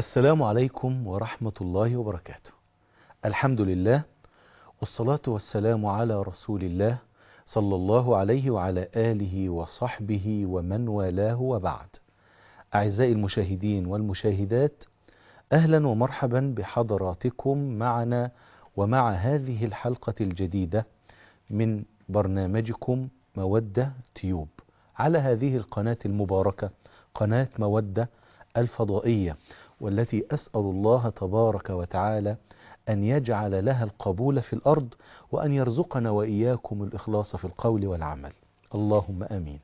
السلام عليكم ورحمة الله وبركاته الحمد لله والصلاة والسلام على رسول الله صلى الله عليه وعلى آله وصحبه ومن والاه وبعد أعزائي المشاهدين والمشاهدات أهلا ومرحبا بحضراتكم معنا ومع هذه الحلقة الجديدة من برنامجكم مودة تيوب على هذه القناة المباركة قناة مودة الفضائية والتي أسأل الله تبارك وتعالى أن يجعل لها القبول في الأرض وأن يرزقنا وإياكم الإخلاص في القول والعمل اللهم آمين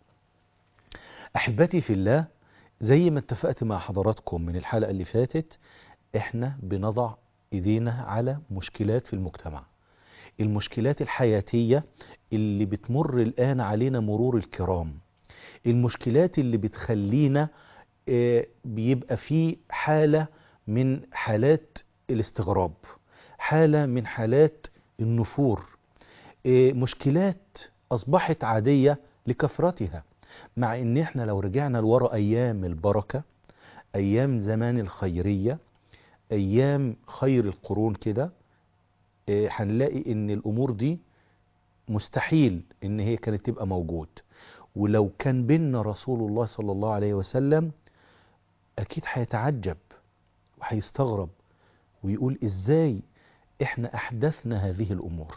أحبتي في الله زي ما اتفقت مع حضراتكم من الحلقة اللي فاتت احنا بنضع ايدينا على مشكلات في المجتمع المشكلات الحياتية اللي بتمر الآن علينا مرور الكرام المشكلات اللي بتخلينا آه، بيبقى في حالة من حالات الاستغراب حالة من حالات النفور آه، مشكلات أصبحت عادية لكثرتها مع ان احنا لو رجعنا لورا ايام البركة ايام زمان الخيرية ايام خير القرون كده آه، هنلاقي ان الامور دي مستحيل ان هي كانت تبقى موجود ولو كان بينا رسول الله صلى الله عليه وسلم اكيد هيتعجب وهيستغرب ويقول ازاي احنا احدثنا هذه الامور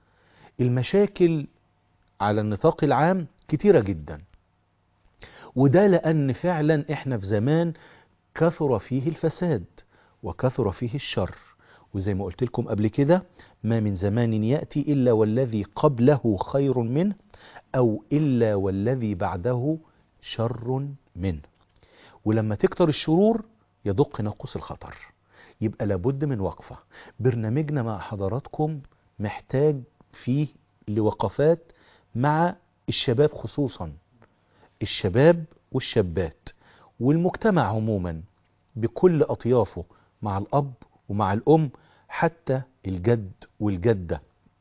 المشاكل على النطاق العام كتيرة جدا وده لأن فعلا احنا في زمان كثر فيه الفساد وكثر فيه الشر وزي ما قلت لكم قبل كده ما من زمان يأتي إلا والذي قبله خير منه أو إلا والذي بعده شر منه ولما تكتر الشرور يدق ناقوس الخطر يبقى لابد من وقفة برنامجنا مع حضراتكم محتاج فيه لوقفات مع الشباب خصوصا الشباب والشابات والمجتمع عموما بكل أطيافه مع الأب ومع الأم حتى الجد والجدة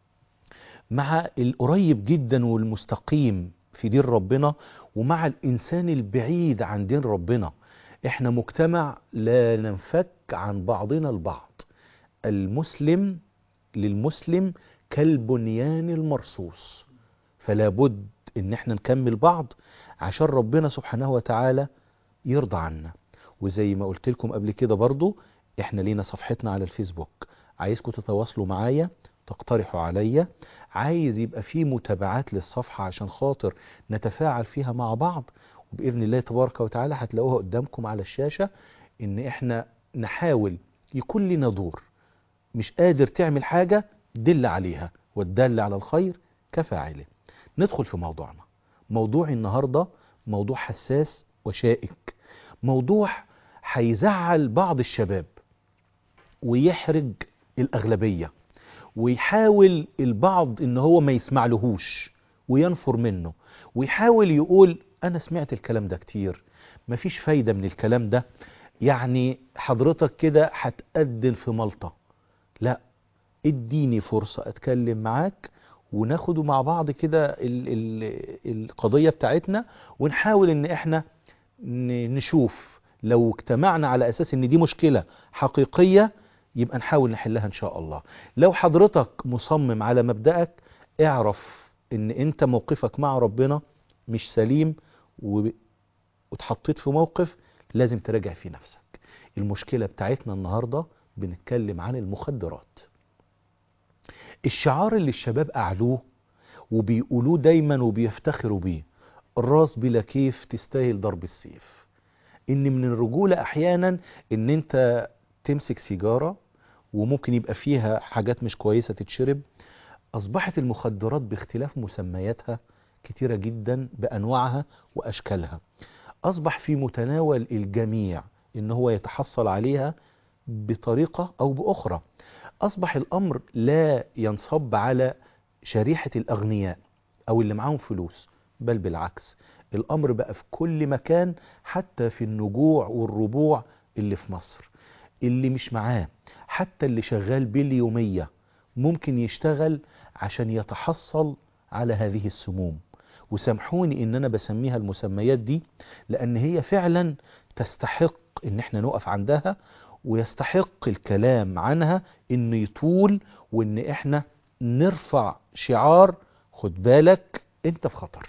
مع القريب جدا والمستقيم في دين ربنا ومع الإنسان البعيد عن دين ربنا احنا مجتمع لا ننفك عن بعضنا البعض المسلم للمسلم كالبنيان المرصوص فلا بد ان احنا نكمل بعض عشان ربنا سبحانه وتعالى يرضى عنا وزي ما قلت لكم قبل كده برضو احنا لينا صفحتنا على الفيسبوك عايزكم تتواصلوا معايا تقترحوا عليا عايز يبقى في متابعات للصفحة عشان خاطر نتفاعل فيها مع بعض وبإذن الله تبارك وتعالى هتلاقوها قدامكم على الشاشة ان احنا نحاول يكون لنا دور مش قادر تعمل حاجة دل عليها والدل على الخير كفاعله ندخل في موضوعنا موضوع النهاردة موضوع حساس وشائك موضوع هيزعل بعض الشباب ويحرج الأغلبية ويحاول البعض ان هو ما يسمع لهوش وينفر منه ويحاول يقول انا سمعت الكلام ده كتير مفيش فايدة من الكلام ده يعني حضرتك كده هتقدم في ملطة لا اديني فرصة اتكلم معاك وناخده مع بعض كده ال ال القضية بتاعتنا ونحاول ان احنا ن- نشوف لو اجتمعنا على اساس ان دي مشكلة حقيقية يبقى نحاول نحلها ان شاء الله لو حضرتك مصمم على مبدأك اعرف ان انت موقفك مع ربنا مش سليم و- واتحطيت في موقف لازم تراجع فيه نفسك المشكلة بتاعتنا النهاردة بنتكلم عن المخدرات الشعار اللي الشباب أعلوه وبيقولوه دايما وبيفتخروا بيه الراس بلا كيف تستاهل ضرب السيف ان من الرجولة احيانا ان انت تمسك سيجارة وممكن يبقى فيها حاجات مش كويسة تتشرب اصبحت المخدرات باختلاف مسمياتها كتيرة جدا بانواعها واشكالها اصبح في متناول الجميع ان هو يتحصل عليها بطريقة او باخرى اصبح الامر لا ينصب على شريحة الاغنياء او اللي معاهم فلوس بل بالعكس الامر بقى في كل مكان حتى في النجوع والربوع اللي في مصر اللي مش معاه حتى اللي شغال باليومية ممكن يشتغل عشان يتحصل على هذه السموم وسامحوني ان انا بسميها المسميات دي لان هي فعلا تستحق ان احنا نقف عندها ويستحق الكلام عنها ان يطول وان احنا نرفع شعار خد بالك انت في خطر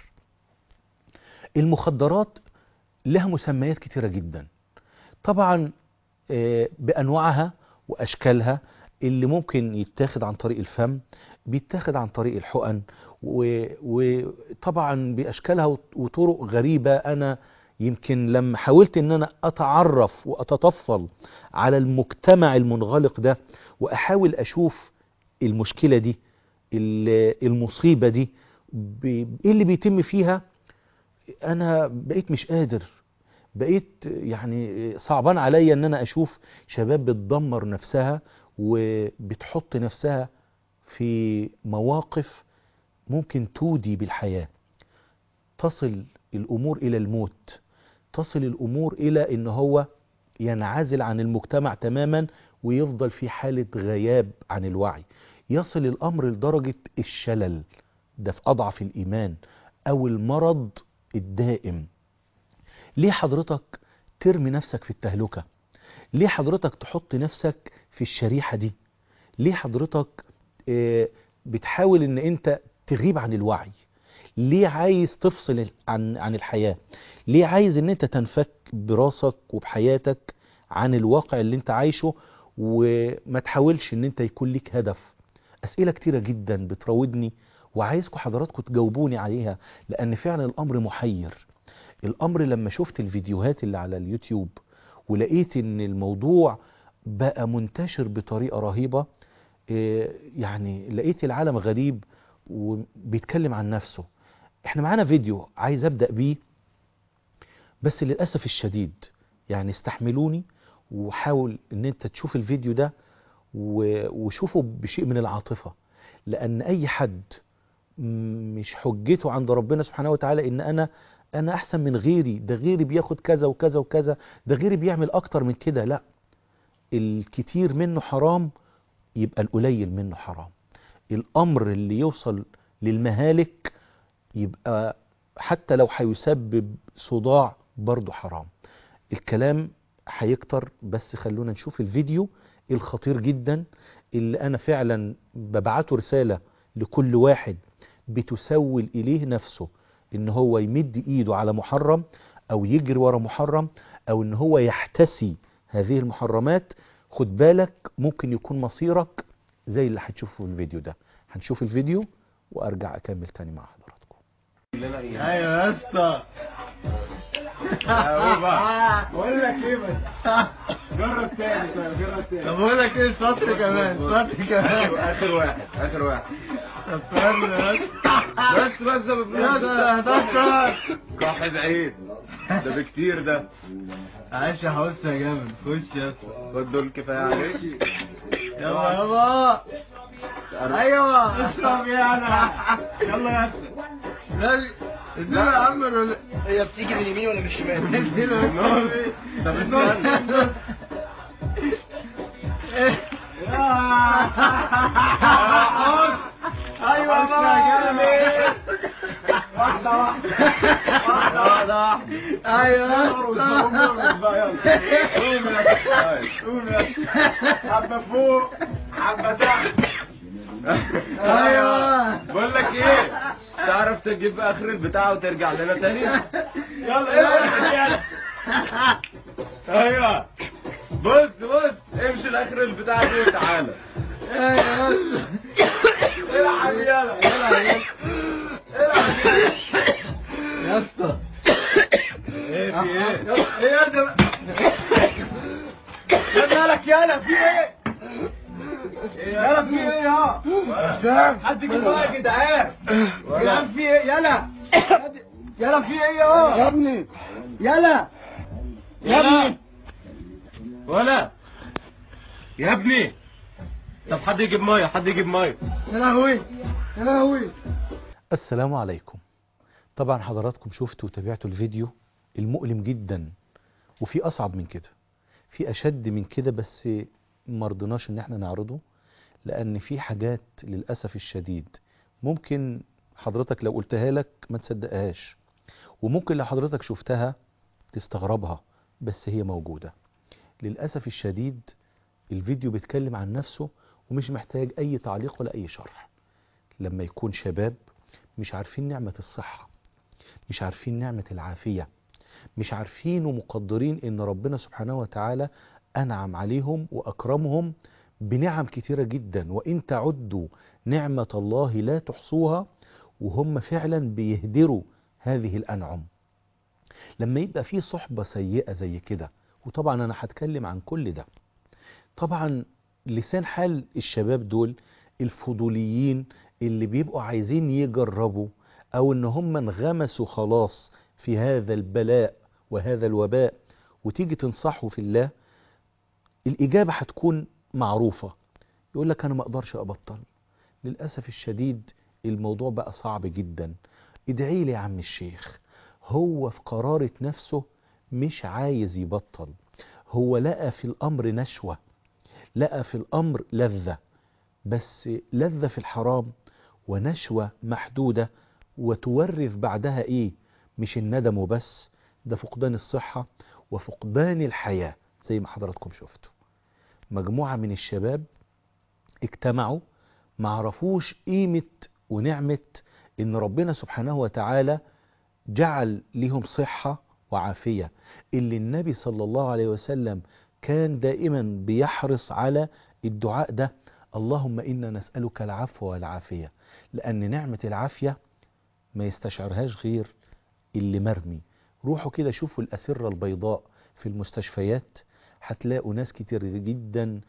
المخدرات لها مسميات كتيرة جدا طبعا آه، بأنواعها وأشكالها اللي ممكن يتاخد عن طريق الفم بيتاخد عن طريق الحقن و- وطبعا بأشكالها وط- وطرق غريبة أنا يمكن لما حاولت ان انا اتعرف واتطفل على المجتمع المنغلق ده واحاول اشوف المشكلة دي ال- المصيبة دي ب- ايه اللي بيتم فيها انا بقيت مش قادر بقيت يعني صعبان عليا ان انا اشوف شباب بتدمر نفسها وبتحط نفسها في مواقف ممكن تودي بالحياة تصل الامور الى الموت تصل الامور الى ان هو ينعزل عن المجتمع تماما ويفضل في حالة غياب عن الوعي يصل الامر لدرجة الشلل ده في اضعف الايمان او المرض الدائم ليه حضرتك ترمي نفسك في التهلكة ليه حضرتك تحط نفسك في الشريحة دي ليه حضرتك آه، بتحاول ان انت تغيب عن الوعي ليه عايز تفصل عن عن الحياة ليه عايز ان انت تنفك براسك وبحياتك عن الواقع اللي انت عايشه وما تحاولش ان انت يكون ليك هدف اسئلة كتيرة جدا بتراودني وعايزكم حضراتكم تجاوبوني عليها لان فعلا الامر محير الامر لما شفت الفيديوهات اللي على اليوتيوب ولقيت ان الموضوع بقى منتشر بطريقة رهيبة إيه، يعني لقيت العالم غريب وبيتكلم عن نفسه احنا معانا فيديو عايز ابدأ بيه بس للأسف الشديد يعني استحملوني وحاول ان انت تشوف الفيديو ده و- وشوفه بشيء من العاطفة لان اي حد م- مش حجته عند ربنا سبحانه وتعالى ان انا انا احسن من غيري ده غيري بياخد كذا وكذا وكذا ده غيري بيعمل اكتر من كده لا الكتير منه حرام يبقى القليل منه حرام الامر اللي يوصل للمهالك يبقى حتى لو هيسبب صداع برضه حرام الكلام هيكتر بس خلونا نشوف الفيديو الخطير جدا اللي انا فعلا ببعته رسالة لكل واحد بتسول اليه نفسه ان هو يمد ايده على محرم او يجري ورا محرم او ان هو يحتسي هذه المحرمات خد بالك ممكن يكون مصيرك زي اللي هتشوفه في الفيديو ده هنشوف الفيديو وارجع اكمل تاني مع حضراتكم ايوه يا اسطى بقول لك ايه بس جرب تاني طيب جرب تاني طب بقول لك ايه سطر كمان سطر كمان اخر واحد اخر واحد طب استنى بس بس بس ده يا ده هتكسر صاحب عيد ده بكتير ده عايش يا حوس يا جامد خش يا اسطى خد دول كفايه عليك يلا يابا ايوه اشرب يا انا يلا يا اسطى لا اديله يا عم ولا هي بتيجي من اليمين ولا من الشمال؟ اديله نص طب استنى ايوه بقى. واحده واحده واحده واحده ايوه حبة فوق حبة تحت ايوه بقول لك ايه تعرف تجيب اخر البتاع وترجع لنا تاني يلا يلا ايوه بص بص امشي لاخر البتاع دي وتعالى ايوه العب يلا العب يا اسطى ايه في ايه ايه يا ده يا مالك يالا في ايه يالا في ايه يا ولا- حد يجيب معايا يا جدعان يالا في ايه يالا يالا في ايه يا يا ابني يالا يا ابني ولا يا ابني طب حد يجيب ميه حد يجيب ميه يا لهوي يا لهوي السلام عليكم طبعا حضراتكم شفتوا وتابعتوا الفيديو المؤلم جدا وفي اصعب من كده في اشد من كده بس مرضناش ان احنا نعرضه لان في حاجات للاسف الشديد ممكن حضرتك لو قلتها لك ما تصدقهاش وممكن لو حضرتك شفتها تستغربها بس هي موجودة للأسف الشديد الفيديو بيتكلم عن نفسه ومش محتاج أي تعليق ولا أي شرح لما يكون شباب مش عارفين نعمة الصحة مش عارفين نعمة العافية مش عارفين ومقدرين ان ربنا سبحانه وتعالى انعم عليهم واكرمهم بنعم كتيرة جدا وان تعدوا نعمة الله لا تحصوها وهم فعلا بيهدروا هذه الانعم لما يبقى في صحبة سيئة زي كده وطبعا انا هتكلم عن كل ده طبعا لسان حال الشباب دول الفضوليين اللي بيبقوا عايزين يجربوا او ان هم انغمسوا خلاص في هذا البلاء وهذا الوباء وتيجي تنصحه في الله الإجابة هتكون معروفة يقول لك أنا ما أقدرش أبطل للأسف الشديد الموضوع بقى صعب جدا ادعي لي يا عم الشيخ هو في قرارة نفسه مش عايز يبطل هو لقى في الأمر نشوة لقى في الأمر لذة بس لذة في الحرام ونشوة محدودة وتورث بعدها إيه مش الندم وبس ده فقدان الصحة وفقدان الحياة زي ما حضراتكم شفتوا مجموعة من الشباب اجتمعوا ما عرفوش قيمة ونعمة ان ربنا سبحانه وتعالى جعل لهم صحة وعافية اللي النبي صلى الله عليه وسلم كان دائما بيحرص على الدعاء ده اللهم إنا نسألك العفو والعافية لأن نعمة العافية ما يستشعرهاش غير اللي مرمي روحوا كده شوفوا الأسرة البيضاء في المستشفيات هتلاقوا ناس كتير جدا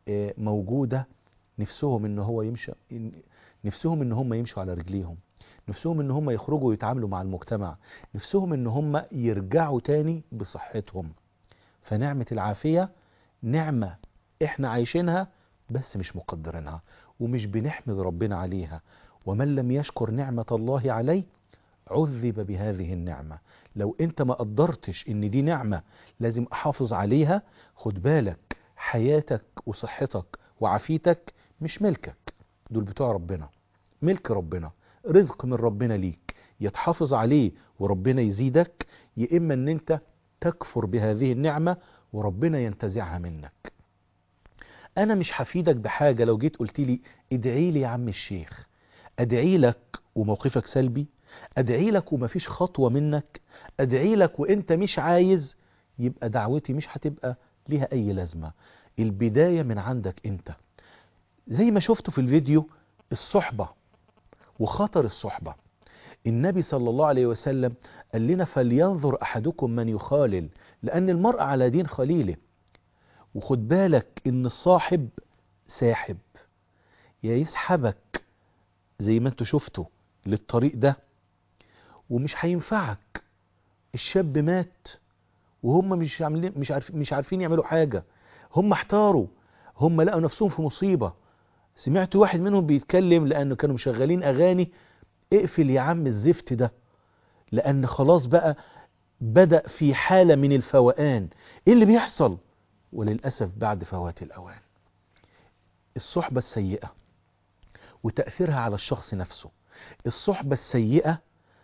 موجودة نفسهم ان هو يمشي نفسهم ان هم يمشوا على رجليهم نفسهم ان هم يخرجوا ويتعاملوا مع المجتمع نفسهم ان هم يرجعوا تاني بصحتهم فنعمة العافية نعمة احنا عايشينها بس مش مقدرينها ومش بنحمد ربنا عليها ومن لم يشكر نعمة الله عليه عذب بهذه النعمة لو انت ما قدرتش ان دي نعمة لازم احافظ عليها خد بالك حياتك وصحتك وعافيتك مش ملكك دول بتوع ربنا ملك ربنا رزق من ربنا ليك يتحافظ عليه وربنا يزيدك يا اما ان انت تكفر بهذه النعمة وربنا ينتزعها منك انا مش هفيدك بحاجة لو جيت قلت لي ادعي لي يا عم الشيخ ادعي لك وموقفك سلبي ادعي لك ومفيش خطوة منك ادعي لك وانت مش عايز يبقى دعوتي مش هتبقى ليها اي لازمة البداية من عندك انت زي ما شفتوا في الفيديو الصحبة وخطر الصحبة النبي صلى الله عليه وسلم قال لنا فلينظر احدكم من يخالل لان المرء على دين خليله وخد بالك ان الصاحب ساحب يا يسحبك زي ما انتوا شفتوا للطريق ده ومش هينفعك الشاب مات وهم مش عاملين مش عارف مش عارفين يعملوا حاجه هم احتاروا هم لقوا نفسهم في مصيبه سمعت واحد منهم بيتكلم لانه كانوا مشغلين اغاني اقفل يا عم الزفت ده لان خلاص بقى بدا في حاله من الفوقان ايه اللي بيحصل وللاسف بعد فوات الاوان الصحبه السيئه وتاثيرها على الشخص نفسه الصحبه السيئه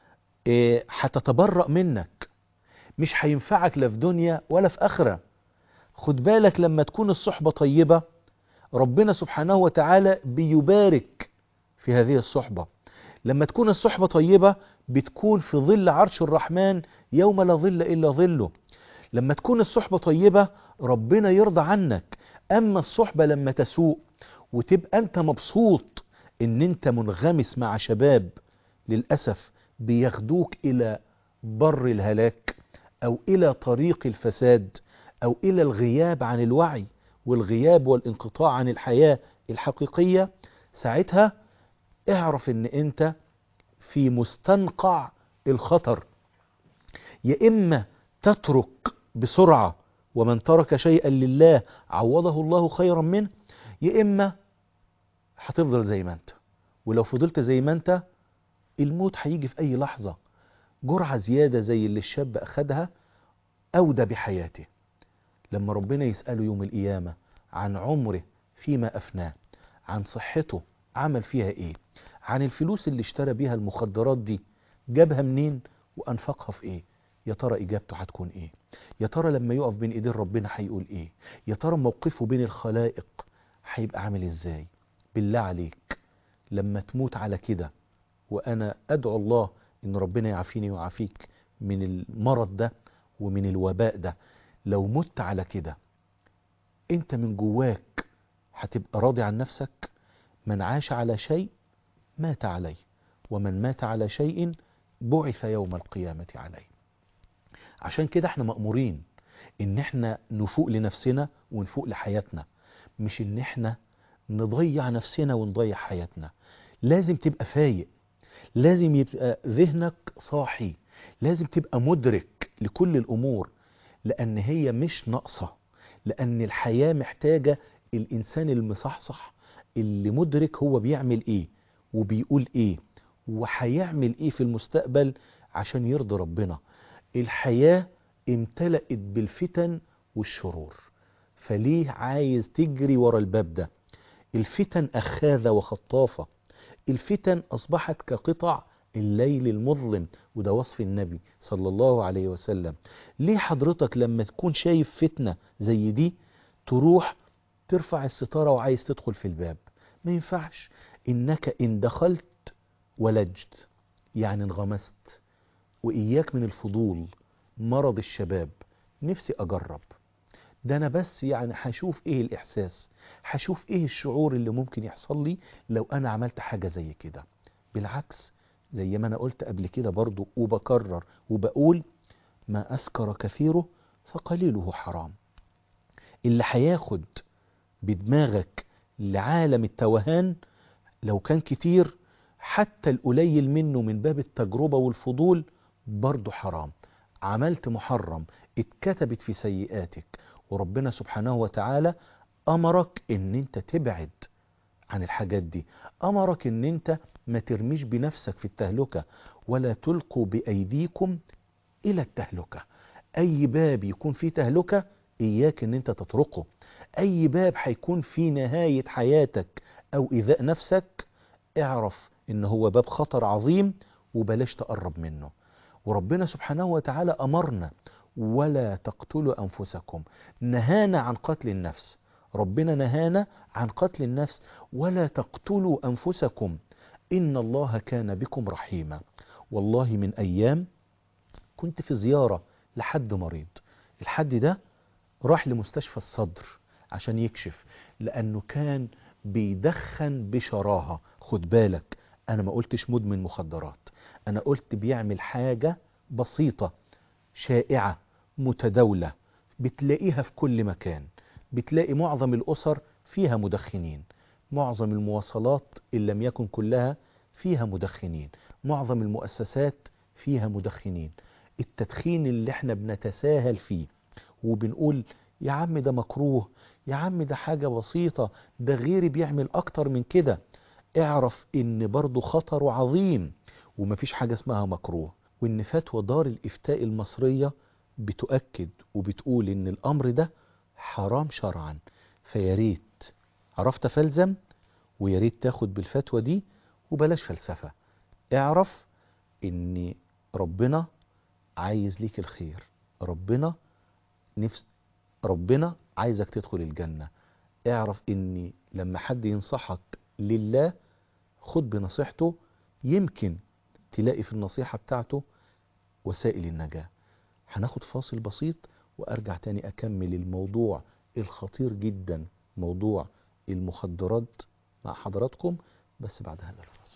هتتبرأ منك مش هينفعك لا في دنيا ولا في آخرة خد بالك لما تكون الصحبة طيبة ربنا سبحانه وتعالى بيبارك في هذه الصحبة لما تكون الصحبة طيبة بتكون في ظل عرش الرحمن يوم لا ظل إلا ظله لما تكون الصحبة طيبة ربنا يرضى عنك أما الصحبة لما تسوء وتبقى أنت مبسوط إن أنت منغمس مع شباب للأسف بياخدوك إلى بر الهلاك أو إلى طريق الفساد أو إلى الغياب عن الوعي والغياب والانقطاع عن الحياة الحقيقية ساعتها اعرف ان انت في مستنقع الخطر يا إما تترك بسرعة ومن ترك شيئا لله عوضه الله خيرا منه يا إما هتفضل زي ما انت ولو فضلت زي ما انت الموت هيجي في أي لحظة جرعة زيادة زي اللي الشاب أخدها أودى بحياته لما ربنا يسأله يوم القيامة عن عمره فيما أفناه عن صحته عمل فيها إيه عن الفلوس اللي اشترى بيها المخدرات دي جابها منين وأنفقها في إيه يا ترى إجابته هتكون إيه يا ترى لما يقف بين إيدين ربنا هيقول إيه يا ترى موقفه بين الخلائق هيبقى عامل إزاي بالله عليك لما تموت على كده وأنا أدعو الله إن ربنا يعافيني ويعافيك من المرض ده ومن الوباء ده لو مت على كده انت من جواك هتبقى راضي عن نفسك من عاش على شيء مات عليه ومن مات على شيء بعث يوم القيامة عليه عشان كده احنا مأمورين ان احنا نفوق لنفسنا ونفوق لحياتنا مش ان احنا نضيع نفسنا ونضيع حياتنا لازم تبقى فايق لازم يبقى ذهنك صاحي لازم تبقى مدرك لكل الأمور لأن هي مش ناقصة لأن الحياة محتاجة الإنسان المصحصح اللي مدرك هو بيعمل إيه وبيقول إيه وهيعمل إيه في المستقبل عشان يرضي ربنا الحياة امتلأت بالفتن والشرور فليه عايز تجري ورا الباب ده الفتن أخاذة وخطافة الفتن أصبحت كقطع الليل المظلم وده وصف النبي صلى الله عليه وسلم ليه حضرتك لما تكون شايف فتنة زي دي تروح ترفع الستارة وعايز تدخل في الباب ما ينفعش إنك إن دخلت ولجت يعني انغمست وإياك من الفضول مرض الشباب نفسي أجرب ده أنا بس يعني هشوف إيه الإحساس هشوف إيه الشعور اللي ممكن يحصل لي لو أنا عملت حاجة زي كده بالعكس زي ما أنا قلت قبل كده برضو وبكرر وبقول ما أسكر كثيره فقليله حرام اللي هياخد بدماغك لعالم التوهان لو كان كتير حتى القليل منه من باب التجربة والفضول برضه حرام عملت محرم اتكتبت في سيئاتك وربنا سبحانه وتعالى أمرك ان انت تبعد عن الحاجات دي أمرك ان انت ما ترميش بنفسك في التهلكة ولا تلقوا بأيديكم إلى التهلكة أي باب يكون فيه تهلكة إياك ان انت تطرقه أي باب هيكون فيه نهاية حياتك أو إيذاء نفسك اعرف ان هو باب خطر عظيم وبلاش تقرب منه وربنا سبحانه وتعالى أمرنا ولا تقتلوا أنفسكم نهانا عن قتل النفس ربنا نهانا عن قتل النفس ولا تقتلوا أنفسكم إن الله كان بكم رحيما والله من أيام كنت في زيارة لحد مريض الحد ده راح لمستشفى الصدر عشان يكشف لأنه كان بيدخن بشراهة خد بالك أنا ما قلتش مدمن مخدرات أنا قلت بيعمل حاجة بسيطة شائعة متداولة بتلاقيها في كل مكان بتلاقي معظم الأسر فيها مدخنين معظم المواصلات إن لم يكن كلها فيها مدخنين معظم المؤسسات فيها مدخنين التدخين اللي احنا بنتساهل فيه وبنقول يا عم ده مكروه يا عم ده حاجة بسيطة ده غيري بيعمل أكتر من كده اعرف ان برضو خطره عظيم ومفيش حاجة اسمها مكروه وان فتوى دار الافتاء المصرية بتؤكد وبتقول ان الامر ده حرام شرعا فياريت عرفت فلزم وياريت تاخد بالفتوى دي وبلاش فلسفة اعرف ان ربنا عايز ليك الخير ربنا نفس ربنا عايزك تدخل الجنة اعرف ان لما حد ينصحك لله خد بنصيحته يمكن تلاقي في النصيحة بتاعته وسائل النجاة هناخد فاصل بسيط وارجع تاني اكمل الموضوع الخطير جدا موضوع المخدرات مع حضراتكم بس بعد هذا الفاصل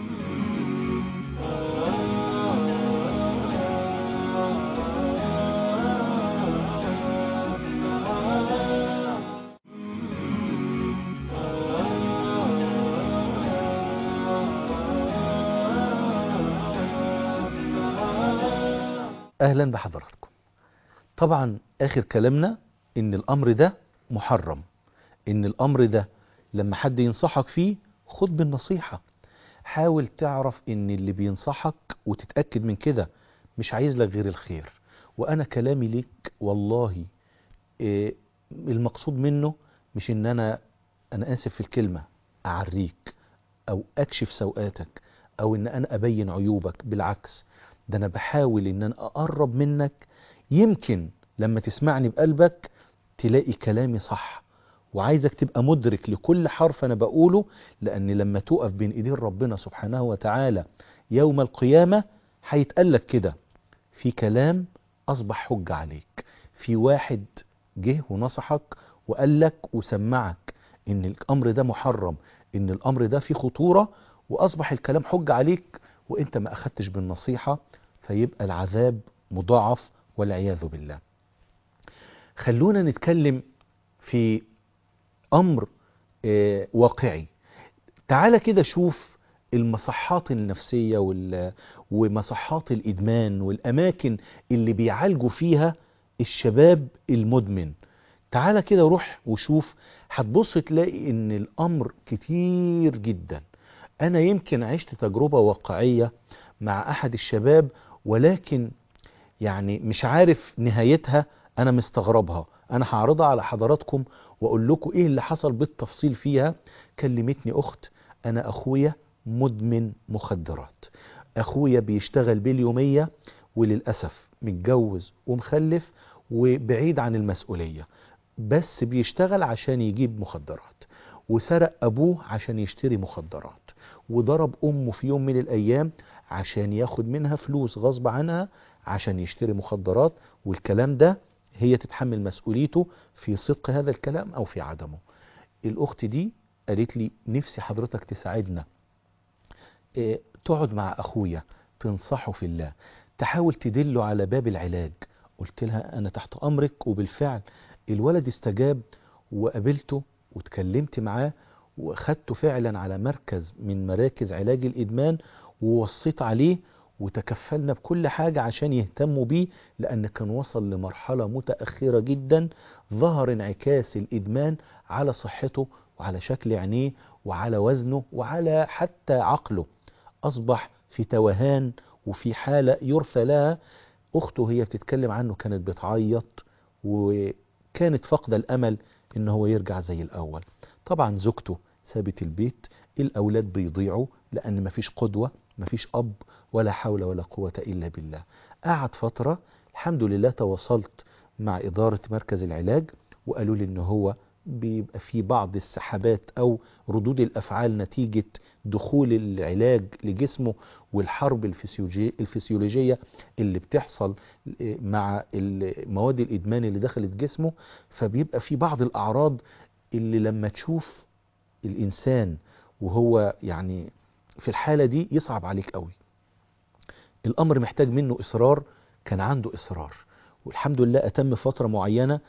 اهلا بحضراتكم طبعا اخر كلامنا ان الامر ده محرم ان الامر ده لما حد ينصحك فيه خد بالنصيحة حاول تعرف ان اللي بينصحك وتتأكد من كده مش عايز لك غير الخير وانا كلامي ليك والله إيه المقصود منه مش ان انا انا اسف في الكلمة اعريك او اكشف سوءاتك او ان انا ابين عيوبك بالعكس ده انا بحاول ان انا اقرب منك يمكن لما تسمعني بقلبك تلاقي كلامي صح وعايزك تبقى مدرك لكل حرف انا بقوله لان لما تقف بين ايدين ربنا سبحانه وتعالى يوم القيامة هيتقالك كده في كلام اصبح حجة عليك في واحد جه ونصحك وقال لك وسمعك ان الامر ده محرم ان الامر ده فيه خطورة واصبح الكلام حجة عليك وانت ما اخدتش بالنصيحة فيبقى العذاب مضاعف والعياذ بالله خلونا نتكلم في امر آه، واقعي تعالى كده شوف المصحات النفسية وال- ومصحات الإدمان والأماكن اللي بيعالجوا فيها الشباب المدمن تعالى كده روح وشوف هتبص تلاقي ان الامر كتير جدا انا يمكن عشت تجربة واقعية مع احد الشباب ولكن يعني مش عارف نهايتها انا مستغربها انا هعرضها على حضراتكم واقول لكم ايه اللي حصل بالتفصيل فيها كلمتني اخت انا اخويا مدمن مخدرات اخويا بيشتغل باليومية وللأسف متجوز ومخلف وبعيد عن المسؤولية بس بيشتغل عشان يجيب مخدرات وسرق أبوه عشان يشتري مخدرات وضرب أمه في يوم من الأيام عشان ياخد منها فلوس غصب عنها عشان يشتري مخدرات والكلام ده هي تتحمل مسؤوليته في صدق هذا الكلام أو في عدمه الأخت دي قالت لي نفسي حضرتك تساعدنا إيه، تقعد مع أخويا تنصحه في الله تحاول تدله على باب العلاج قلت لها أنا تحت أمرك وبالفعل الولد استجاب وقابلته واتكلمت معاه وخدته فعلا على مركز من مراكز علاج الإدمان ووصيت عليه وتكفلنا بكل حاجة عشان يهتموا بيه لأن كان وصل لمرحلة متأخرة جدا ظهر انعكاس الإدمان على صحته وعلى شكل عينيه وعلى وزنه وعلى حتى عقله أصبح في توهان وفي حالة يرثى لها أخته هي بتتكلم عنه كانت بتعيط وكانت فاقدة الأمل إن هو يرجع زي الأول طبعا زوجته سابت البيت الأولاد بيضيعوا لأن مفيش قدوة مفيش أب ولا حول ولا قوة إلا بالله قعد فترة الحمد لله تواصلت مع إدارة مركز العلاج وقالوا لي إن هو بيبقى في بعض السحبات أو ردود الأفعال نتيجة دخول العلاج لجسمه والحرب الفسيولوجي- الفسيولوجية اللي بتحصل مع المواد الإدمان اللي دخلت جسمه فبيبقى في بعض الأعراض اللي لما تشوف الإنسان وهو يعني في الحالة دي يصعب عليك قوي الأمر محتاج منه إصرار كان عنده إصرار والحمد لله أتم فترة معينة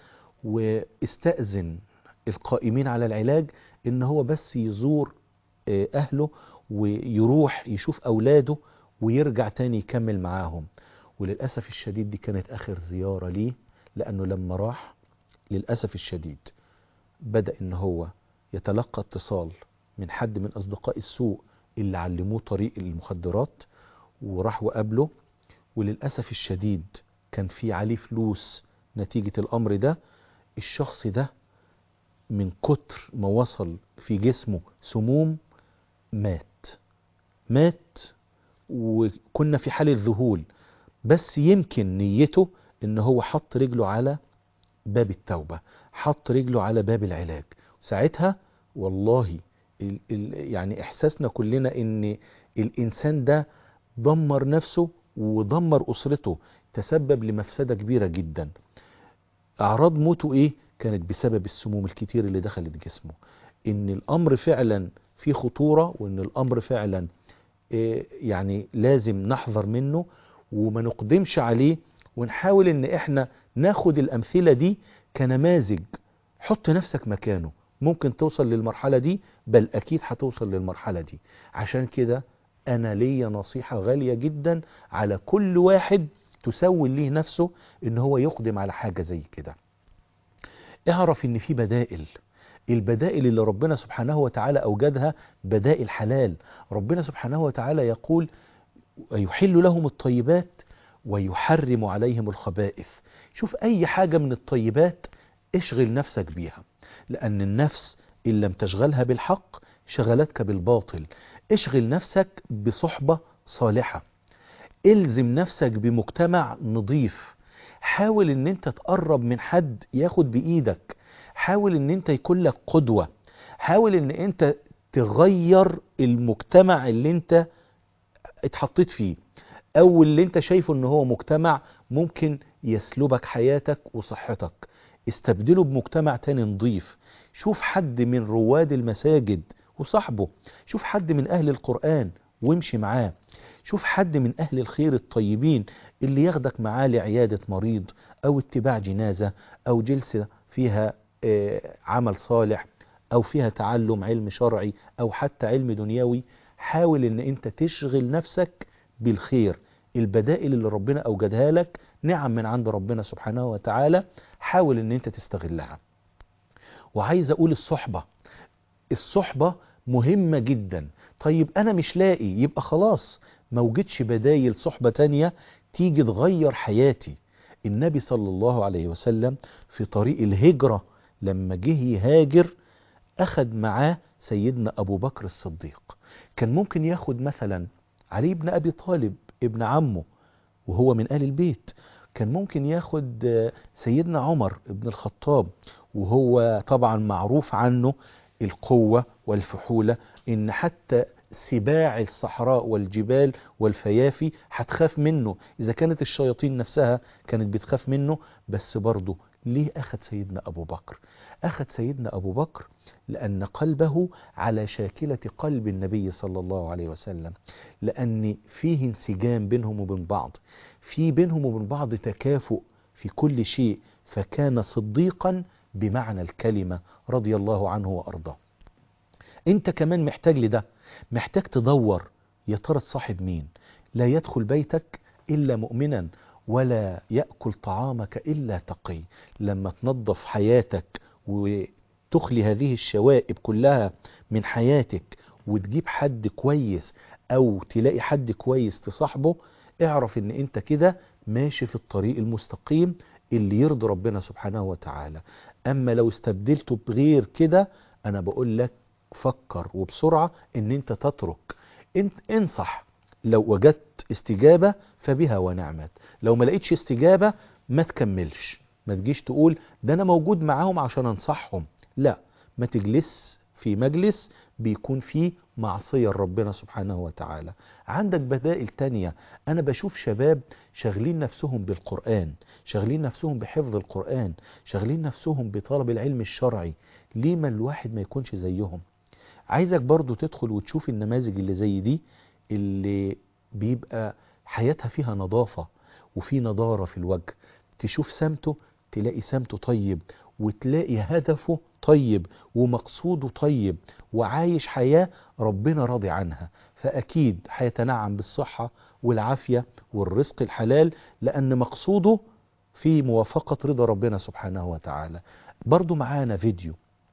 واستأذن القائمين على العلاج إن هو بس يزور آه، أهله ويروح يشوف أولاده ويرجع تاني يكمل معاهم وللأسف الشديد دي كانت آخر زيارة ليه لأنه لما راح للأسف الشديد بدأ إن هو يتلقى اتصال من حد من أصدقاء السوء اللي علموه طريق المخدرات وراح وقابله وللأسف الشديد كان في عليه فلوس نتيجة الأمر ده الشخص ده من كتر ما وصل في جسمه سموم مات مات وكنا في حالة ذهول بس يمكن نيته ان هو حط رجله على باب التوبة حط رجله على باب العلاج ساعتها والله ال ال يعني احساسنا كلنا ان الانسان ده دمر نفسه ودمر اسرته تسبب لمفسدة كبيرة جدا اعراض موته ايه كانت بسبب السموم الكتير اللي دخلت جسمه ان الامر فعلا فيه خطورة وان الامر فعلا إيه يعني لازم نحذر منه وما نقدمش عليه ونحاول ان احنا ناخد الامثلة دي كنماذج حط نفسك مكانه ممكن توصل للمرحلة دي بل اكيد هتوصل للمرحلة دي عشان كده انا ليا نصيحة غالية جدا على كل واحد تسول ليه نفسه ان هو يقدم على حاجة زي كده اعرف ان في بدائل البدائل اللي ربنا سبحانه وتعالى أوجدها بدائل حلال ربنا سبحانه وتعالى يقول يحل لهم الطيبات ويحرم عليهم الخبائث شوف أي حاجة من الطيبات اشغل نفسك بيها لأن النفس إن لم تشغلها بالحق شغلتك بالباطل اشغل نفسك بصحبة صالحة الزم نفسك بمجتمع نظيف حاول ان انت تقرب من حد ياخد بايدك حاول ان انت يكون لك قدوة حاول ان انت تغير المجتمع اللي انت اتحطيت فيه او اللي انت شايفه ان هو مجتمع ممكن يسلبك حياتك وصحتك استبدله بمجتمع تاني نظيف شوف حد من رواد المساجد وصاحبه شوف حد من اهل القرآن وامشي معاه شوف حد من اهل الخير الطيبين اللي ياخدك معاه لعيادة مريض او اتباع جنازة او جلسة فيها آه، عمل صالح او فيها تعلم علم شرعي او حتى علم دنيوي حاول ان انت تشغل نفسك بالخير البدائل اللي ربنا اوجدها لك نعم من عند ربنا سبحانه وتعالى حاول ان انت تستغلها وعايز اقول الصحبة الصحبة مهمة جدا طيب انا مش لاقي يبقى خلاص ما وجدش بدايل صحبة تانية تيجي تغير حياتي النبي صلى الله عليه وسلم في طريق الهجرة لما جه يهاجر أخد معاه سيدنا أبو بكر الصديق كان ممكن ياخد مثلا علي بن أبي طالب ابن عمه وهو من آل البيت كان ممكن ياخد آه، سيدنا عمر ابن الخطاب وهو طبعا معروف عنه القوة والفحولة إن حتى سباع الصحراء والجبال والفيافي هتخاف منه إذا كانت الشياطين نفسها كانت بتخاف منه بس برضه ليه أخذ سيدنا أبو بكر أخذ سيدنا أبو بكر لأن قلبه على شاكلة قلب النبي صلى الله عليه وسلم لأن فيه انسجام بينهم وبين بعض في بينهم وبين بعض تكافؤ في كل شيء فكان صديقا بمعنى الكلمة رضي الله عنه وأرضاه انت كمان محتاج لده محتاج تدور يا ترى تصاحب مين لا يدخل بيتك إلا مؤمنا ولا يأكل طعامك إلا تقي لما تنظف حياتك وتخلي هذه الشوائب كلها من حياتك وتجيب حد كويس أو تلاقي حد كويس تصاحبه اعرف ان انت كده ماشي في الطريق المستقيم اللي يرضي ربنا سبحانه وتعالى اما لو استبدلته بغير كده انا بقول لك فكر وبسرعة ان انت تترك انت انصح لو وجدت استجابة فبها ونعمت لو ما لقيتش استجابة ما تكملش ما تجيش تقول ده انا موجود معاهم عشان انصحهم لا ما تجلس في مجلس بيكون فيه معصية لربنا سبحانه وتعالى عندك بدائل تانية أنا بشوف شباب شغلين نفسهم بالقرآن شغلين نفسهم بحفظ القرآن شغلين نفسهم بطلب العلم الشرعي ليه ما الواحد ما يكونش زيهم عايزك برضو تدخل وتشوف النماذج اللي زي دي اللي بيبقى حياتها فيها نظافة وفي نضارة في الوجه تشوف سمته تلاقي سمته طيب وتلاقي هدفه طيب ومقصوده طيب وعايش حياة ربنا راضي عنها فأكيد هيتنعم بالصحة والعافية والرزق الحلال لأن مقصوده في موافقة رضا ربنا سبحانه وتعالى برضو معانا فيديو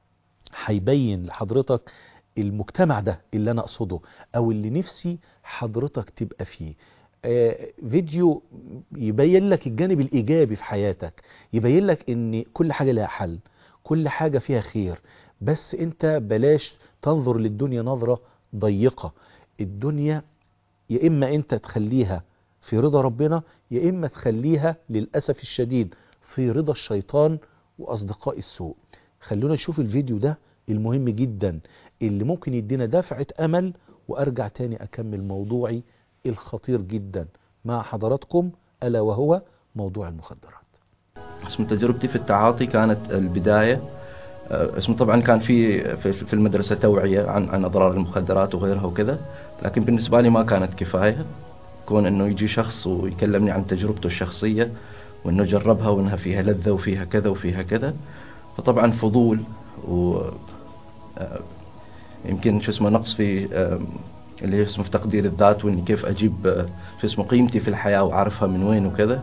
هيبين لحضرتك المجتمع ده اللي أنا أقصده أو اللي نفسي حضرتك تبقى فيه آه، فيديو يبين لك الجانب الإيجابي في حياتك يبين لك ان كل حاجة لها حل كل حاجة فيها خير بس انت بلاش تنظر للدنيا نظرة ضيقة الدنيا يا إما انت تخليها في رضا ربنا يا إما تخليها للأسف الشديد في رضا الشيطان وأصدقاء السوء خلونا نشوف الفيديو ده المهم جدا اللي ممكن يدينا دفعة أمل وأرجع تاني أكمل موضوعي الخطير جدا مع حضراتكم ألا وهو موضوع المخدرات اسم تجربتي في التعاطي كانت البداية آه، اسمه طبعا كان في في في المدرسة توعية عن عن أضرار المخدرات وغيرها وكذا لكن بالنسبة لي ما كانت كفاية كون انه يجي شخص ويكلمني عن تجربته الشخصية وانه جربها وانها فيها لذة وفيها كذا وفيها كذا فطبعا فضول و آه، يمكن شو اسمه نقص في آه، اللي اسمه في تقدير الذات واني كيف اجيب آه، شو اسمه قيمتي في الحياة واعرفها من وين وكذا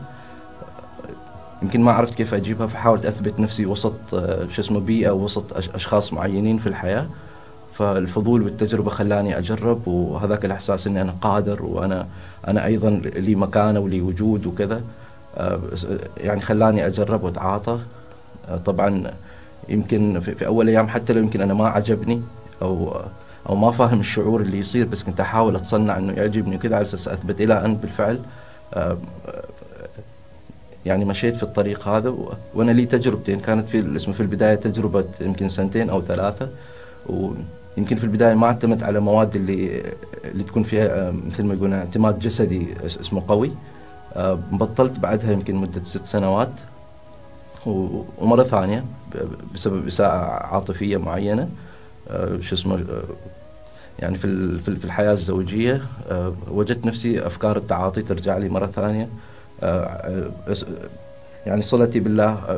يمكن ما عرفت كيف اجيبها فحاولت اثبت نفسي وسط آه، شو اسمه بيئة وسط أش- اشخاص معينين في الحياة فالفضول والتجربة خلاني اجرب وهذاك الاحساس اني انا قادر وانا انا ايضا لي مكانة ولي وجود وكذا آه، بس- يعني خلاني اجرب واتعاطى آه، طبعا يمكن في في اول ايام حتى لو يمكن انا ما عجبني او او ما فاهم الشعور اللي يصير بس كنت احاول اتصنع انه يعجبني وكذا على اساس اثبت الى ان بالفعل آه، يعني مشيت في الطريق هذا و- وانا لي تجربتين كانت في اسمه في البدايه تجربه يمكن سنتين او ثلاثه ويمكن في البدايه ما اعتمد على مواد اللي اللي تكون فيها آه، مثل ما يقولون اعتماد جسدي اس- اسمه قوي آه، بطلت بعدها يمكن مده ست سنوات و- ومره ثانيه ب- بسبب اساءه عاطفيه معينه آه، شو اسمه آه، يعني في ال- في ال- في الحياه الزوجيه آه، وجدت نفسي افكار التعاطي ترجع لي مره ثانيه آه، آه، أس- يعني صلتي بالله آه،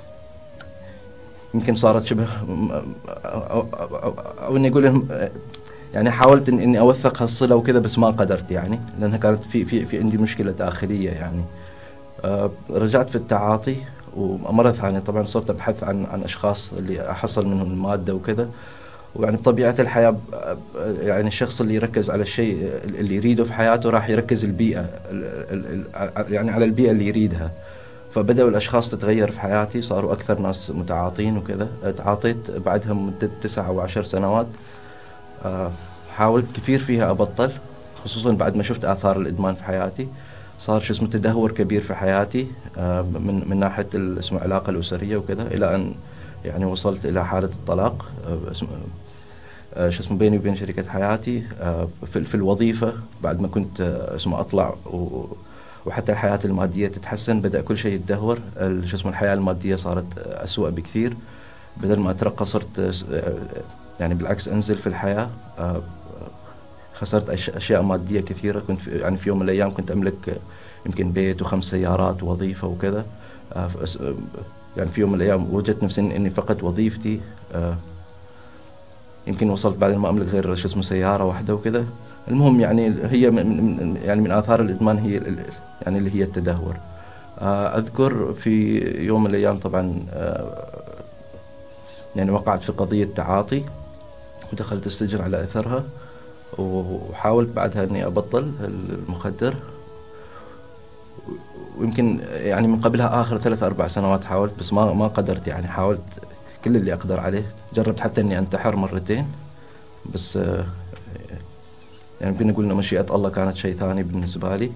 يمكن صارت شبه م- أو, أو, أو, أو إني أقول لهم آه، يعني حاولت إن إني أوثق هالصلة وكذا بس ما قدرت يعني لأنها كانت في في في عندي مشكلة داخلية يعني آه، رجعت في التعاطي ومرة ثانية طبعا صرت أبحث عن عن أشخاص اللي أحصل منهم المادة وكذا ويعني طبيعة الحياة ب- ب- يعني الشخص اللي يركز على الشيء اللي يريده في حياته راح يركز البيئة ال- ال- ال- يعني على البيئة اللي يريدها فبدأوا الأشخاص تتغير في حياتي صاروا أكثر ناس متعاطين وكذا تعاطيت بعدها مدة تسعة أو عشر سنوات آه، حاولت كثير فيها أبطل خصوصا بعد ما شفت آثار الإدمان في حياتي صار شو اسمه تدهور كبير في حياتي آه، من من ناحية ال- اسمه العلاقة الأسرية وكذا إلى أن يعني وصلت إلى حالة الطلاق آه، اسمه آه، شو اسمه بيني وبين شريكة حياتي آه، في في الوظيفة بعد ما كنت آه، اسمه أطلع و وحتى الحياة المادية تتحسن بدأ كل شيء يتدهور ال- شو اسمه الحياة المادية صارت آه، أسوأ بكثير بدل ما أترقى صرت آه، س- آه، يعني بالعكس أنزل في الحياة آه، خسرت أش- أشياء مادية كثيرة كنت في يعني في يوم من الأيام كنت أملك آه، يمكن بيت وخمس سيارات ووظيفة وكذا آه، فأس- آه، يعني في يوم من الأيام وجدت نفسي إن- إني فقدت وظيفتي آه، يمكن وصلت بعد ما املك غير شو اسمه سياره واحده وكذا المهم يعني هي من من- يعني من اثار الادمان هي ال- يعني اللي هي التدهور آه، اذكر في يوم من الايام طبعا آه، يعني وقعت في قضيه تعاطي ودخلت السجن على اثرها وحاولت بعدها اني ابطل المخدر ويمكن يعني من قبلها اخر ثلاث اربع سنوات حاولت بس ما ما قدرت يعني حاولت كل اللي اقدر عليه جربت حتى اني انتحر مرتين بس آه، يعني يمكن نقول ان مشيئة الله كانت شيء ثاني بالنسبة لي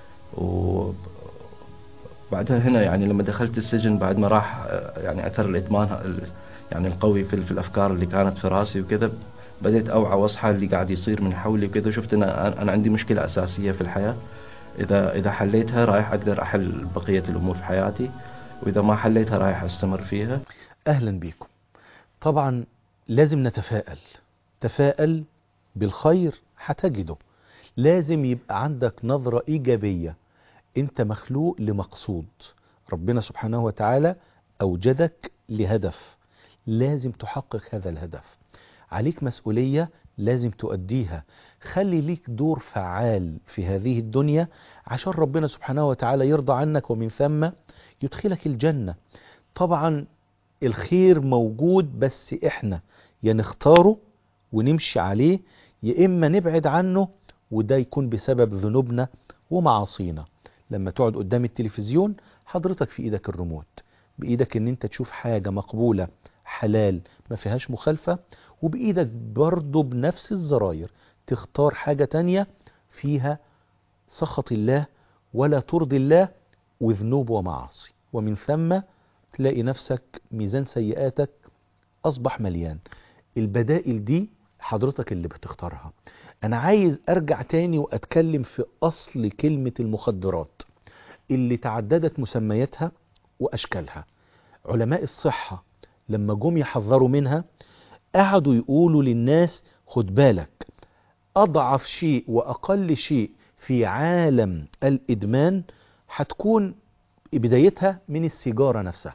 و بعدها هنا يعني لما دخلت السجن بعد ما راح آه، يعني اثر الادمان ه- ال- يعني القوي في, في الافكار اللي كانت في راسي وكذا بديت اوعى واصحى اللي قاعد يصير من حولي وكذا شفت ان انا أنا عندي مشكلة اساسية في الحياة اذا اذا حليتها رايح اقدر احل بقية الامور في حياتي واذا ما حليتها رايح استمر فيها أهلا بكم طبعا لازم نتفائل تفائل بالخير هتجده لازم يبقى عندك نظرة إيجابية أنت مخلوق لمقصود ربنا سبحانه وتعالى أوجدك لهدف لازم تحقق هذا الهدف عليك مسؤولية لازم تؤديها خلي ليك دور فعال في هذه الدنيا عشان ربنا سبحانه وتعالى يرضى عنك ومن ثم يدخلك الجنة طبعا الخير موجود بس احنا يا نختاره ونمشي عليه يا اما نبعد عنه وده يكون بسبب ذنوبنا ومعاصينا لما تقعد قدام التلفزيون حضرتك في ايدك الريموت بايدك ان انت تشوف حاجة مقبولة حلال ما فيهاش مخالفة وبايدك برضه بنفس الزراير تختار حاجة تانية فيها سخط الله ولا ترضي الله وذنوب ومعاصي ومن ثم تلاقي نفسك ميزان سيئاتك أصبح مليان البدائل دي حضرتك اللي بتختارها أنا عايز أرجع تاني وأتكلم في أصل كلمة المخدرات اللي تعددت مسمياتها وأشكالها علماء الصحة لما جم يحذروا منها قعدوا يقولوا للناس خد بالك أضعف شيء وأقل شيء في عالم الإدمان هتكون بدايتها من السيجارة نفسها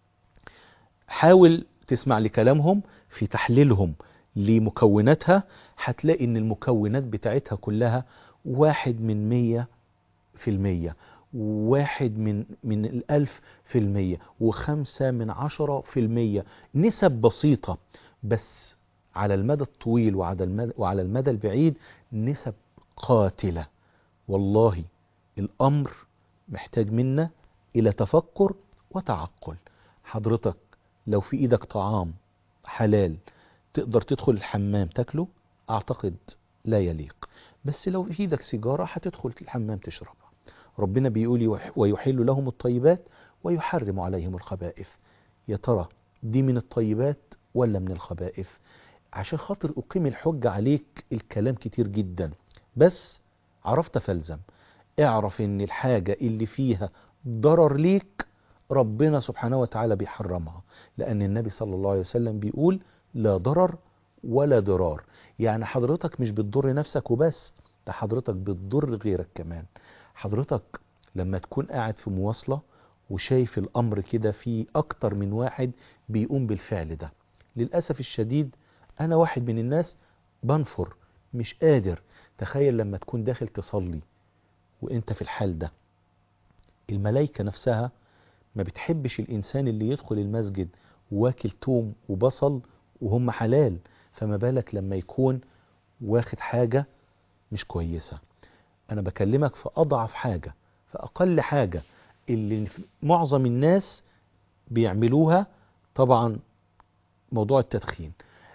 حاول تسمع لكلامهم في تحليلهم لمكوناتها هتلاقي ان المكونات بتاعتها كلها واحد من مية في المية واحد من من الألف في المية وخمسة من عشرة في المية نسب بسيطة بس على المدى الطويل وعلى المدى, وعلى المدى البعيد نسب قاتلة والله الأمر محتاج منا إلى تفكر وتعقل حضرتك لو في إيدك طعام حلال تقدر تدخل الحمام تاكله اعتقد لا يليق بس لو في ايدك سيجارة هتدخل الحمام تشربها ربنا بيقول يح- ويحل لهم الطيبات ويحرم عليهم الخبائث يا ترى دي من الطيبات ولا من الخبائث عشان خاطر أقيم الحجة عليك الكلام كتير جدا بس عرفت فالزم اعرف ان الحاجة اللي فيها ضرر ليك ربنا سبحانه وتعالى بيحرمها لأن النبي صلى الله عليه وسلم بيقول لا ضرر ولا ضرار يعني حضرتك مش بتضر نفسك وبس ده حضرتك بتضر غيرك كمان حضرتك لما تكون قاعد في مواصلة وشايف الأمر كده في أكتر من واحد بيقوم بالفعل ده للأسف الشديد أنا واحد من الناس بنفر مش قادر تخيل لما تكون داخل تصلي وانت في الحال ده الملائكة نفسها ما بتحبش الإنسان اللي يدخل المسجد واكل توم وبصل وهم حلال فما بالك لما يكون واخد حاجة مش كويسة أنا بكلمك في أضعف حاجة في أقل حاجة اللي معظم الناس بيعملوها طبعا موضوع التدخين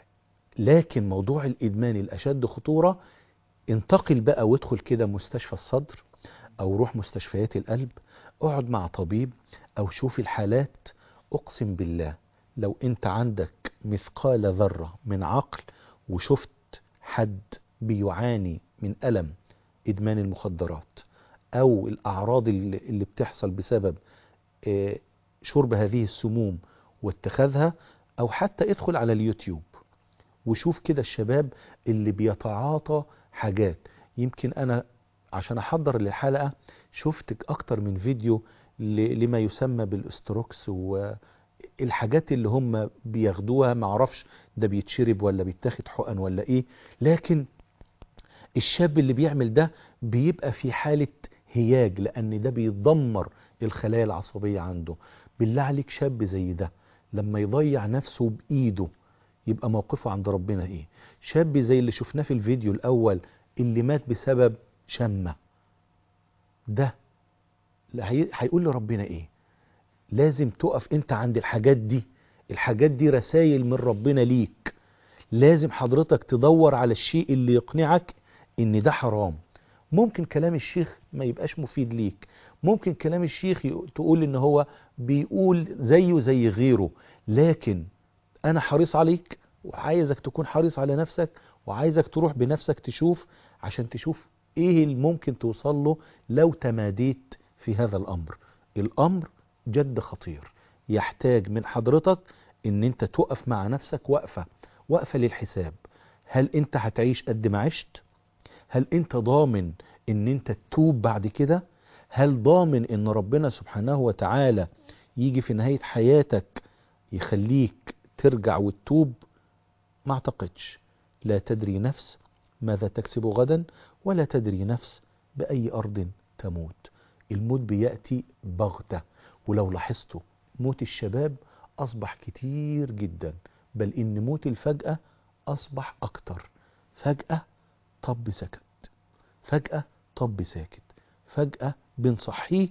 لكن موضوع الإدمان الأشد خطورة انتقل بقى وادخل كده مستشفى الصدر أو روح مستشفيات القلب اقعد مع طبيب أو شوف الحالات أقسم بالله لو أنت عندك مثقال ذرة من عقل وشفت حد بيعاني من ألم إدمان المخدرات أو الأعراض اللي اللي بتحصل بسبب آه، شرب هذه السموم واتخاذها أو حتى ادخل على اليوتيوب وشوف كده الشباب اللي بيتعاطى حاجات يمكن أنا عشان أحضر للحلقة شفت أكتر من فيديو ل- لما يسمى بالاستروكس والحاجات اللي هم بياخدوها معرفش ده بيتشرب ولا بيتاخد حقن ولا ايه لكن الشاب اللي بيعمل ده بيبقى في حالة هياج لأن ده بيدمر الخلايا العصبية عنده بالله عليك شاب زي ده لما يضيع نفسه بإيده يبقى موقفه عند ربنا ايه شاب زي اللي شفناه في الفيديو الأول اللي مات بسبب شمة ده لا هي- هيقول لربنا ايه لازم تقف انت عند الحاجات دي الحاجات دي رسائل من ربنا ليك لازم حضرتك تدور على الشيء اللي يقنعك ان ده حرام ممكن كلام الشيخ ما يبقاش مفيد ليك ممكن كلام الشيخ يق- تقول ان هو بيقول زيه زي غيره لكن انا حريص عليك وعايزك تكون حريص على نفسك وعايزك تروح بنفسك تشوف عشان تشوف ايه اللي ممكن توصل له لو تماديت في هذا الامر الامر جد خطير يحتاج من حضرتك ان انت تقف مع نفسك وقفة وقفة للحساب هل انت هتعيش قد ما عشت هل انت ضامن ان انت تتوب بعد كده هل ضامن ان ربنا سبحانه وتعالى يجي في نهاية حياتك يخليك ترجع وتتوب ما اعتقدش لا تدري نفس ماذا تكسب غدا ولا تدري نفس بأي أرض تموت الموت بيأتي بغتة ولو لاحظتوا موت الشباب أصبح كتير جدا بل إن موت الفجأة أصبح أكتر فجأة طب سكت فجأة طب ساكت فجأة بنصحيه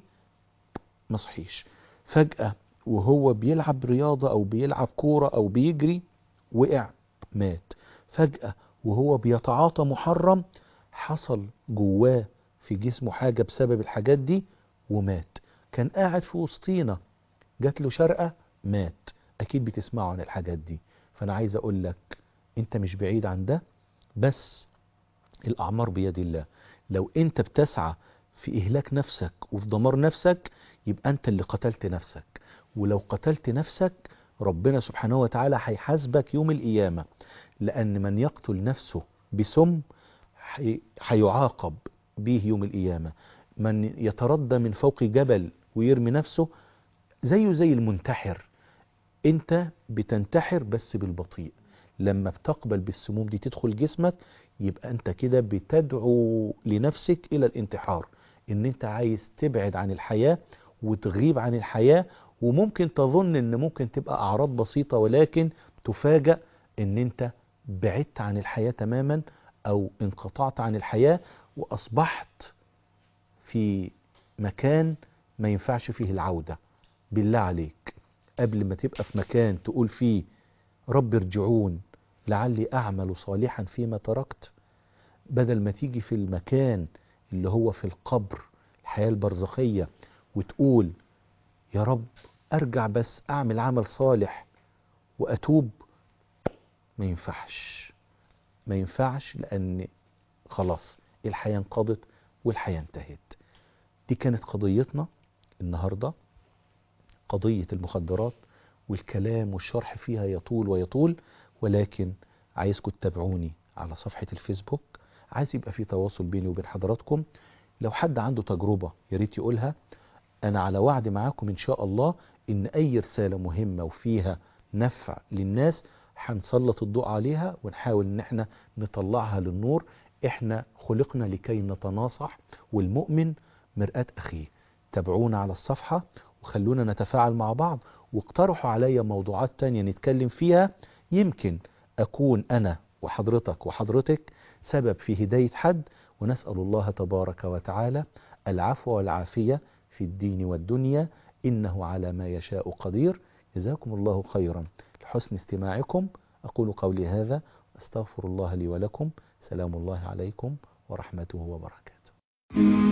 ما صحيش فجأة وهو بيلعب رياضة أو بيلعب كورة أو بيجري وقع مات فجأة وهو بيتعاطى محرم حصل جواه في جسمه حاجة بسبب الحاجات دي ومات كان قاعد في وسطينا جات له شرقة مات أكيد بتسمعوا عن الحاجات دي فأنا عايز أقول لك أنت مش بعيد عن ده بس الأعمار بيد الله لو أنت بتسعى في إهلاك نفسك وفي دمار نفسك يبقى أنت اللي قتلت نفسك ولو قتلت نفسك ربنا سبحانه وتعالى هيحاسبك يوم القيامة لأن من يقتل نفسه بسم حي- هيعاقب به يوم القيامة من يتردى من فوق جبل ويرمي نفسه زيه زي المنتحر انت بتنتحر بس بالبطيء لما بتقبل بالسموم دي تدخل جسمك يبقى انت كده بتدعو لنفسك الى الانتحار ان انت عايز تبعد عن الحياة وتغيب عن الحياة وممكن تظن ان ممكن تبقى اعراض بسيطة ولكن تفاجأ ان انت بعدت عن الحياة تماما او انقطعت عن الحياة واصبحت في مكان ما ينفعش فيه العودة بالله عليك قبل ما تبقى في مكان تقول فيه رب ارجعون لعلي أعمل صالحا فيما تركت بدل ما تيجي في المكان اللي هو في القبر الحياة البرزخية وتقول يا رب أرجع بس أعمل عمل صالح وأتوب ما ينفعش ما ينفعش لأن خلاص الحياة انقضت والحياة انتهت دي كانت قضيتنا النهاردة قضية المخدرات والكلام والشرح فيها يطول ويطول ولكن عايزكم تتابعوني على صفحة الفيسبوك عايز يبقى في تواصل بيني وبين حضراتكم لو حد عنده تجربة ياريت يقولها أنا على وعد معاكم إن شاء الله إن أي رسالة مهمة وفيها نفع للناس هنسلط الضوء عليها ونحاول إن احنا نطلعها للنور احنا خلقنا لكي نتناصح والمؤمن مرآة أخيه تابعونا على الصفحة وخلونا نتفاعل مع بعض واقترحوا عليا موضوعات تانية نتكلم فيها يمكن أكون أنا وحضرتك وحضرتك سبب في هداية حد ونسأل الله تبارك وتعالى العفو والعافية في الدين والدنيا إنه على ما يشاء قدير جزاكم الله خيرا لحسن استماعكم أقول قولي هذا أستغفر الله لي ولكم سلام الله عليكم ورحمته وبركاته